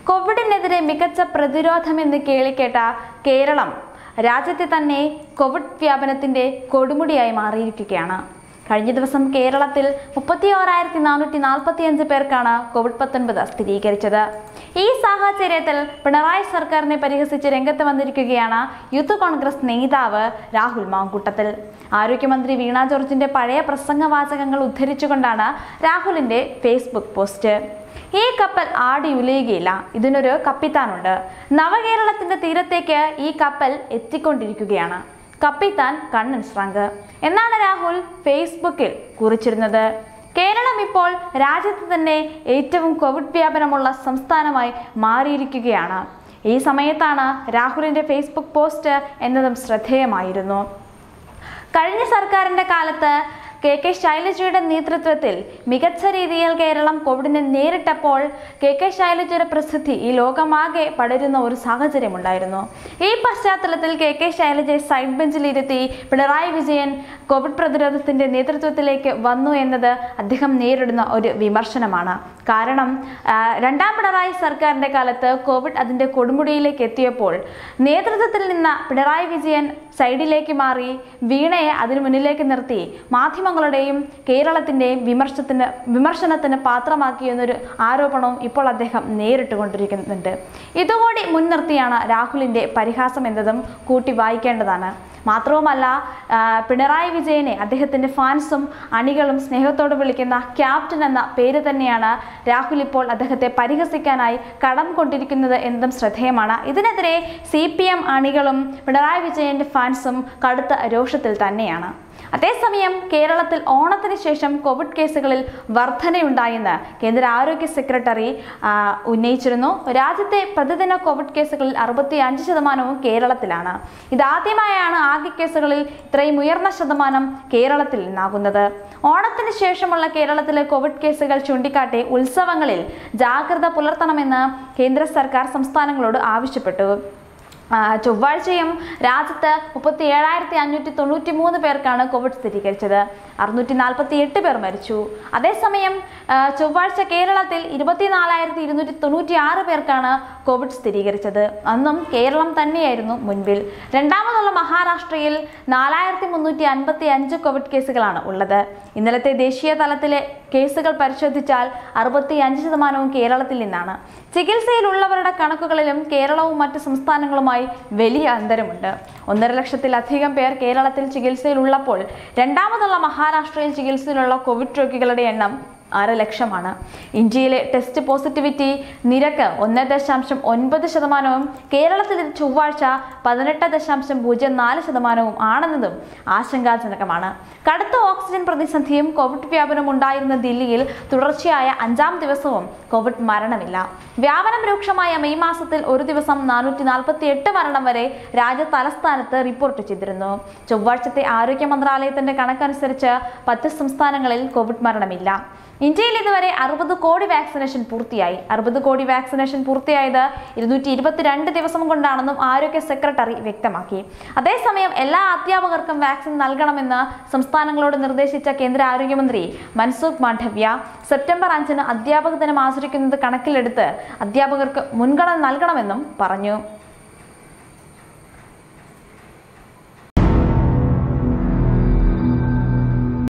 കോവിഡിനെതിരെ മികച്ച പ്രതിരോധമെന്ന് കേളിക്കേട്ട കേരളം രാജ്യത്തെ തന്നെ കോവിഡ് വ്യാപനത്തിന്റെ കൊടുമുടിയായി മാറിയിരിക്കുകയാണ് കഴിഞ്ഞ ദിവസം കേരളത്തിൽ മുപ്പത്തി ഓരായിരത്തി നാനൂറ്റി നാൽപ്പത്തി അഞ്ച് പേർക്കാണ് കോവിഡ് പത്തൊൻപത് സ്ഥിരീകരിച്ചത് ഈ സാഹചര്യത്തിൽ പിണറായി സർക്കാരിനെ പരിഹസിച്ച് രംഗത്ത് വന്നിരിക്കുകയാണ് യൂത്ത് കോൺഗ്രസ് നേതാവ് രാഹുൽ മാങ്കൂട്ടത്തിൽ ആരോഗ്യമന്ത്രി വീണ ജോർജിന്റെ പഴയ പ്രസംഗവാചകങ്ങൾ ഉദ്ധരിച്ചുകൊണ്ടാണ് രാഹുലിന്റെ ഫേസ്ബുക്ക് പോസ്റ്റ് ഈ കപ്പൽ ആടി ഉലയുകയില്ല ഇതിനൊരു കപ്പിത്താനുണ്ട് നവകേരളത്തിന്റെ തീരത്തേക്ക് ഈ കപ്പൽ എത്തിക്കൊണ്ടിരിക്കുകയാണ് കപ്പിത്താൻ കണ്ണൻ ശ്രാങ്ക് എന്നാണ് രാഹുൽ ഫേസ്ബുക്കിൽ കുറിച്ചിരുന്നത് കേരളം ഇപ്പോൾ രാജ്യത്ത് തന്നെ ഏറ്റവും കോവിഡ് വ്യാപനമുള്ള സംസ്ഥാനമായി മാറിയിരിക്കുകയാണ് ഈ സമയത്താണ് രാഹുലിന്റെ ഫേസ്ബുക്ക് പോസ്റ്റ് എന്നതും ശ്രദ്ധേയമായിരുന്നു കഴിഞ്ഞ സർക്കാരിന്റെ കാലത്ത് കെ കെ ശൈലജയുടെ നേതൃത്വത്തിൽ മികച്ച രീതിയിൽ കേരളം കോവിഡിനെ നേരിട്ടപ്പോൾ കെ കെ ശൈലജയുടെ പ്രസിദ്ധി ഈ ലോകമാകെ പടരുന്ന ഒരു സാഹചര്യമുണ്ടായിരുന്നു ഈ പശ്ചാത്തലത്തിൽ കെ കെ ശൈലജയെ സൈഡ് ബെഞ്ചിലിരുത്തി പിണറായി വിജയൻ കോവിഡ് പ്രതിരോധത്തിന്റെ നേതൃത്വത്തിലേക്ക് വന്നു എന്നത് അദ്ദേഹം നേരിടുന്ന ഒരു വിമർശനമാണ് കാരണം ആ, രണ്ടാം പിണറായി സർക്കാരിന്റെ കാലത്ത് കോവിഡ് അതിന്റെ കൊടുമുടിയിലേക്ക് എത്തിയപ്പോൾ നേതൃത്വത്തിൽ നിന്ന പിണറായി വിജയൻ സൈഡിലേക്ക് മാറി വീണയെ അതിനു മുന്നിലേക്ക് നിർത്തി മാധ്യമങ്ങളുടെയും കേരളത്തിൻ്റെയും വിമർശത്തിന് വിമർശനത്തിന് പാത്രമാക്കി എന്നൊരു ആരോപണവും ഇപ്പോൾ അദ്ദേഹം നേരിട്ട് കൊണ്ടിരിക്കുന്നുണ്ട് ഇതുകൂടി മുൻനിർത്തിയാണ് രാഹുലിൻ്റെ പരിഹാസം എന്നതും കൂട്ടി വായിക്കേണ്ടതാണ് മാത്രവുമല്ല ആ, പിണറായി വിജയനെ അദ്ദേഹത്തിൻ്റെ ഫാൻസും അണികളും സ്നേഹത്തോട് വിളിക്കുന്ന ക്യാപ്റ്റൻ എന്ന പേര് തന്നെയാണ് രാഹുൽ ഇപ്പോൾ അദ്ദേഹത്തെ പരിഹസിക്കാനായി കടം കൊണ്ടിരിക്കുന്നത് എന്നതും ശ്രദ്ധേയമാണ് ഇതിനെതിരെ സി പി എം അണികളും പിണറായി വിജയന്റെ ഫാൻസും കടുത്ത രോഷത്തിൽ തന്നെയാണ് അതേസമയം കേരളത്തിൽ ഓണത്തിന് ശേഷം കോവിഡ് കേസുകളിൽ വർധനയുണ്ടായെന്ന് കേന്ദ്ര ആരോഗ്യ സെക്രട്ടറി ആ, ഉന്നയിച്ചിരുന്നു രാജ്യത്തെ പ്രതിദിന കോവിഡ് കേസുകളിൽ അറുപത്തി അഞ്ച് ശതമാനവും കേരളത്തിലാണ് ഇതാദ്യമായാണ് ആകെ കേസുകളിൽ ഇത്രയും ഉയർന്ന ശതമാനം കേരളത്തിൽ നിന്നാകുന്നത് ഓണത്തിന് ശേഷമുള്ള കേരളത്തിലെ കോവിഡ് കേസുകൾ ചൂണ്ടിക്കാട്ടി ഉത്സവങ്ങളിൽ ജാഗ്രത പുലർത്തണമെന്ന് കേന്ദ്ര സർക്കാർ സംസ്ഥാനങ്ങളോട് ആവശ്യപ്പെട്ടു ആ, ചൊവ്വാഴ്ചയും രാജ്യത്ത് മുപ്പത്തി ഏഴായിരത്തി അഞ്ഞൂറ്റി തൊണ്ണൂറ്റി മൂന്ന് പേർക്കാണ് കോവിഡ് സ്ഥിരീകരിച്ചത് അറുന്നൂറ്റി നാൽപ്പത്തി എട്ട് പേർ മരിച്ചു അതേസമയം ആ, ചൊവ്വാഴ്ച കേരളത്തിൽ ഇരുപത്തിനാലായിരത്തി ഇരുന്നൂറ്റി തൊണ്ണൂറ്റി ആറ് പേർക്കാണ് കോവിഡ് സ്ഥിരീകരിച്ചത് അന്നും കേരളം തന്നെയായിരുന്നു മുൻപിൽ രണ്ടാമതുള്ള മഹാരാഷ്ട്രയിൽ നാലായിരത്തി മുന്നൂറ്റി അൻപത്തി അഞ്ച് കോവിഡ് കേസുകളാണ് ഉള്ളത് ഇന്നലത്തെ ദേശീയ തലത്തിലെ കേസുകൾ പരിശോധിച്ചാൽ അറുപത്തി അഞ്ച് ശതമാനവും കേരളത്തിൽ നിന്നാണ് ചികിത്സയിലുള്ളവരുടെ കണക്കുകളിലും കേരളവും മറ്റ് സംസ്ഥാനങ്ങളുമായി വലിയ അന്തരമുണ്ട് ഒന്നര ലക്ഷത്തിലധികം പേർ കേരളത്തിൽ ചികിത്സയിലുള്ളപ്പോൾ രണ്ടാമതുള്ള മഹാരാഷ്ട്രയിൽ ചികിത്സയിലുള്ള കോവിഡ് രോഗികളുടെ എണ്ണം അര ലക്ഷമാണ് ഇന്ത്യയിലെ ടെസ്റ്റ് പോസിറ്റിവിറ്റി നിരക്ക് ഒന്ന് ദശാംശം ഒൻപത് ശതമാനവും കേരളത്തിൽ ഇത് ചൊവ്വാഴ്ച പതിനെട്ട് ദശാംശം പൂജ്യം നാല് ശതമാനവും ആണെന്നതും ആശങ്കാജനകമാണ് കടുത്ത ഓക്സിജൻ പ്രതിസന്ധിയും കോവിഡ് വ്യാപനം ഉണ്ടായിരുന്ന ദില്ലിയിൽ തുടർച്ചയായ അഞ്ചാം ദിവസവും കോവിഡ് മരണമില്ല വ്യാപനം രൂക്ഷമായ മെയ് മാസത്തിൽ ഒരു ദിവസം നാനൂറ്റി നാൽപ്പത്തി എട്ട് മരണം വരെ രാജ്യ തലസ്ഥാനത്ത് റിപ്പോർട്ട് ചെയ്തിരുന്നു ചൊവ്വാഴ്ചത്തെ ആരോഗ്യ മന്ത്രാലയത്തിന്റെ കണക്കനുസരിച്ച് പത്ത് സംസ്ഥാനങ്ങളിൽ കോവിഡ് മരണമില്ല ഇന്ത്യയിൽ ഇതുവരെ അറുപത് കോടി വാക്സിനേഷൻ പൂർത്തിയായി അറുപത് കോടി വാക്സിനേഷൻ പൂർത്തിയായത് ഇരുന്നൂറ്റി ഇരുപത്തിരണ്ട് ദിവസം കൊണ്ടാണെന്നും ആരോഗ്യ സെക്രട്ടറി വ്യക്തമാക്കി അതേസമയം എല്ലാ അധ്യാപകർക്കും വാക്സിൻ നൽകണമെന്ന് സംസ്ഥാനങ്ങളോട് നിർദ്ദേശിച്ച കേന്ദ്ര ആരോഗ്യമന്ത്രി മൻസുഖ് മാണ്ഡവ്യ സെപ്റ്റംബർ അഞ്ചിന് അധ്യാപക ദിനം ആചരിക്കുന്നത് കണക്കിലെടുത്ത് അധ്യാപകർക്ക് മുൻഗണന നൽകണമെന്നും പറഞ്ഞു